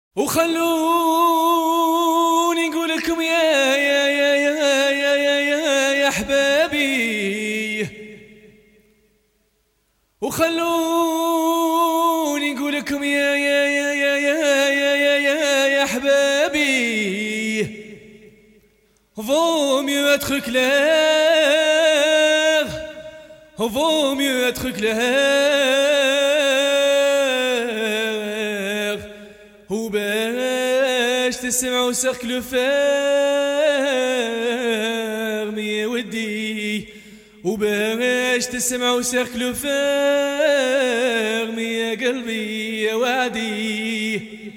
وخلوني نقول لكم يا يا يا يا يا يا يا يا احبابي وخلوني نقول لكم يا يا يا يا يا يا يا يا يا احبابي vaut mieux être clair vaut mieux être clair وباش تسمعوا سيركل فيرم يا ودي وباش تسمعوا سيركل فيرم يا قلبي يا وعدي